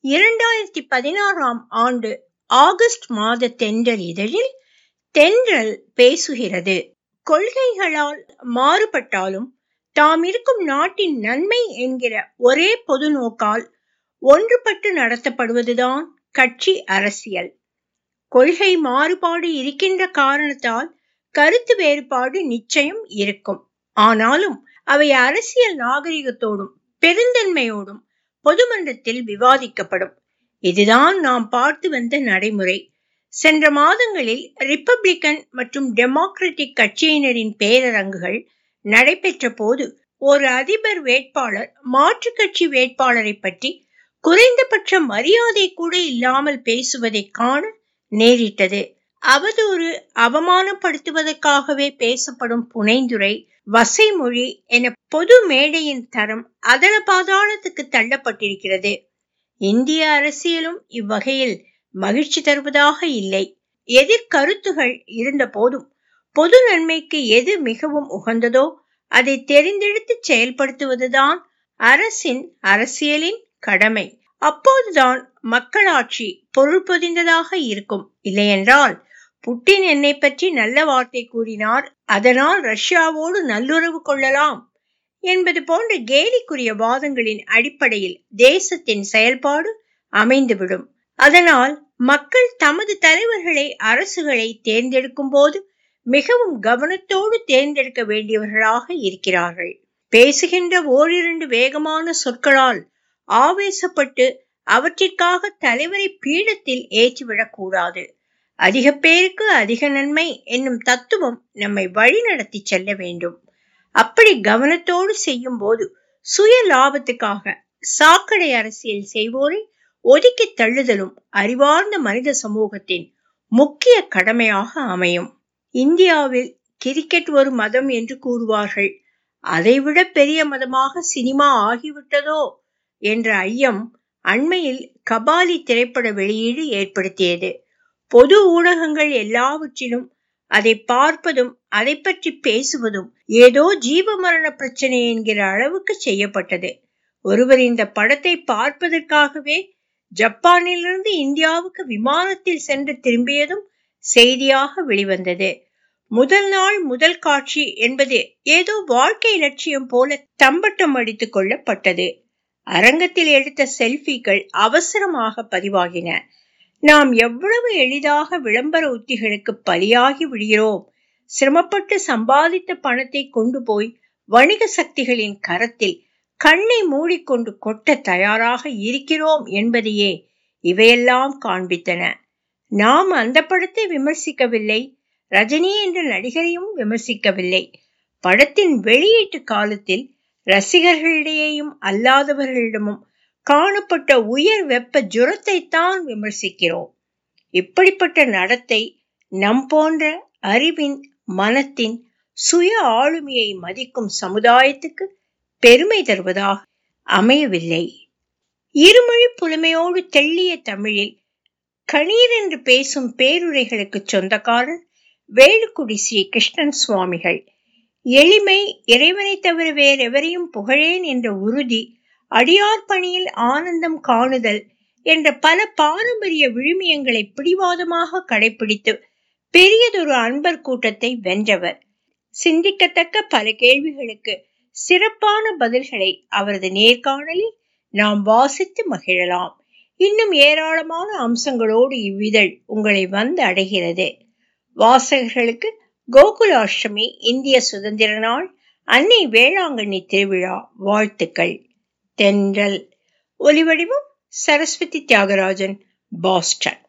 இரண்டாயிரத்தி பதினாறாம் ஆண்டு ஆகஸ்ட் மாத தென்றல் இதழில் தென்றல் பேசுகிறது கொள்கைகளால் மாறுபட்டாலும் தாம் இருக்கும் நாட்டின் நன்மை என்கிற ஒரே பொது நோக்கால் ஒன்றுபட்டு நடத்தப்படுவதுதான் கட்சி அரசியல் கொள்கை மாறுபாடு இருக்கின்ற காரணத்தால் கருத்து வேறுபாடு நிச்சயம் இருக்கும் ஆனாலும் அவை அரசியல் நாகரிகத்தோடும் பெருந்தன்மையோடும் பொதுமன்றத்தில் விவாதிக்கப்படும் இதுதான் நாம் பார்த்து வந்த நடைமுறை சென்ற மாதங்களில் ரிப்பப்ளிக்கன் மற்றும் டெமோக்ராட்டிக் கட்சியினரின் பேரரங்குகள் நடைபெற்ற போது ஒரு அதிபர் வேட்பாளர் மாற்றுக் கட்சி வேட்பாளரை பற்றி குறைந்தபட்ச மரியாதை கூட இல்லாமல் பேசுவதை காண நேரிட்டது அவதூறு அவமானப்படுத்துவதற்காகவே பேசப்படும் புனைந்துரை வசைமொழி என பொது மேடையின் தரம் அதல பாதாளத்துக்கு தள்ளப்பட்டிருக்கிறது இந்திய அரசியலும் இவ்வகையில் மகிழ்ச்சி தருவதாக இல்லை எதிர்கருத்துகள் இருந்த போதும் பொது நன்மைக்கு எது மிகவும் உகந்ததோ அதை தெரிந்தெடுத்து செயல்படுத்துவதுதான் அரசின் அரசியலின் கடமை அப்போதுதான் மக்களாட்சி பொருள் பொதிந்ததாக இருக்கும் இல்லையென்றால் புட்டின் என்னை பற்றி நல்ல வார்த்தை கூறினார் அதனால் ரஷ்யாவோடு நல்லுறவு கொள்ளலாம் என்பது போன்ற கேலிக்குரிய வாதங்களின் அடிப்படையில் தேசத்தின் செயல்பாடு அமைந்துவிடும் அதனால் மக்கள் தமது தலைவர்களை அரசுகளை தேர்ந்தெடுக்கும் போது மிகவும் கவனத்தோடு தேர்ந்தெடுக்க வேண்டியவர்களாக இருக்கிறார்கள் பேசுகின்ற ஓரிரண்டு வேகமான சொற்களால் ஆவேசப்பட்டு அவற்றிற்காக தலைவரை பீடத்தில் ஏற்றிவிடக் கூடாது அதிக பேருக்கு அதிக நன்மை என்னும் தத்துவம் நம்மை வழிநடத்தி செல்ல வேண்டும் அப்படி கவனத்தோடு செய்யும் போது சுய லாபத்துக்காக சாக்கடை அரசியல் செய்வோரை ஒதுக்கி தள்ளுதலும் அறிவார்ந்த மனித சமூகத்தின் முக்கிய கடமையாக அமையும் இந்தியாவில் கிரிக்கெட் ஒரு மதம் என்று கூறுவார்கள் அதைவிட பெரிய மதமாக சினிமா ஆகிவிட்டதோ என்ற ஐயம் அண்மையில் கபாலி திரைப்பட வெளியீடு ஏற்படுத்தியது பொது ஊடகங்கள் எல்லாவற்றிலும் அதை பார்ப்பதும் அதை பற்றி பேசுவதும் ஏதோ ஜீவ மரண பிரச்சனை என்கிற அளவுக்கு செய்யப்பட்டது ஒருவர் இந்த படத்தை பார்ப்பதற்காகவே ஜப்பானிலிருந்து இந்தியாவுக்கு விமானத்தில் சென்று திரும்பியதும் செய்தியாக வெளிவந்தது முதல் நாள் முதல் காட்சி என்பது ஏதோ வாழ்க்கை லட்சியம் போல தம்பட்டம் அடித்துக் கொள்ளப்பட்டது அரங்கத்தில் எடுத்த செல்பிகள் அவசரமாக பதிவாகின நாம் எவ்வளவு எளிதாக விளம்பர உத்திகளுக்கு பலியாகி விடுகிறோம் சிரமப்பட்டு சம்பாதித்த பணத்தை கொண்டு போய் வணிக சக்திகளின் கரத்தில் கண்ணை மூடிக்கொண்டு கொட்ட தயாராக இருக்கிறோம் என்பதையே இவையெல்லாம் காண்பித்தன நாம் அந்த படத்தை விமர்சிக்கவில்லை ரஜினி என்ற நடிகரையும் விமர்சிக்கவில்லை படத்தின் வெளியீட்டு காலத்தில் ரசிகர்களிடையேயும் அல்லாதவர்களிடமும் காணப்பட்ட உயர் வெப்ப ஜுரத்தை தான் விமர்சிக்கிறோம் இப்படிப்பட்ட நடத்தை நம் போன்ற அறிவின் மனத்தின் சுய ஆளுமையை மதிக்கும் சமுதாயத்துக்கு பெருமை தருவதாக அமையவில்லை இருமொழி புலமையோடு தெள்ளிய தமிழில் கணீர் என்று பேசும் பேருரைகளுக்கு சொந்தக்காரர் வேலுக்குடி ஸ்ரீ கிருஷ்ணன் சுவாமிகள் எளிமை இறைவனை தவிர வேறெவரையும் புகழேன் என்ற உறுதி அடியார் பணியில் ஆனந்தம் காணுதல் என்ற பல பாரம்பரிய விழுமியங்களை பிடிவாதமாக கடைபிடித்து பெரியதொரு அன்பர் கூட்டத்தை வென்றவர் சிந்திக்கத்தக்க பல கேள்விகளுக்கு சிறப்பான பதில்களை அவரது நேர்காணலில் நாம் வாசித்து மகிழலாம் இன்னும் ஏராளமான அம்சங்களோடு இவ்விதழ் உங்களை வந்து அடைகிறது வாசகர்களுக்கு கோகுலாஷ்டமி இந்திய சுதந்திர நாள் அன்னை வேளாங்கண்ணி திருவிழா வாழ்த்துக்கள் தென்றல் ஒலிவடிவம் சரஸ்வதி தியாகராஜன் பாஸ்டன்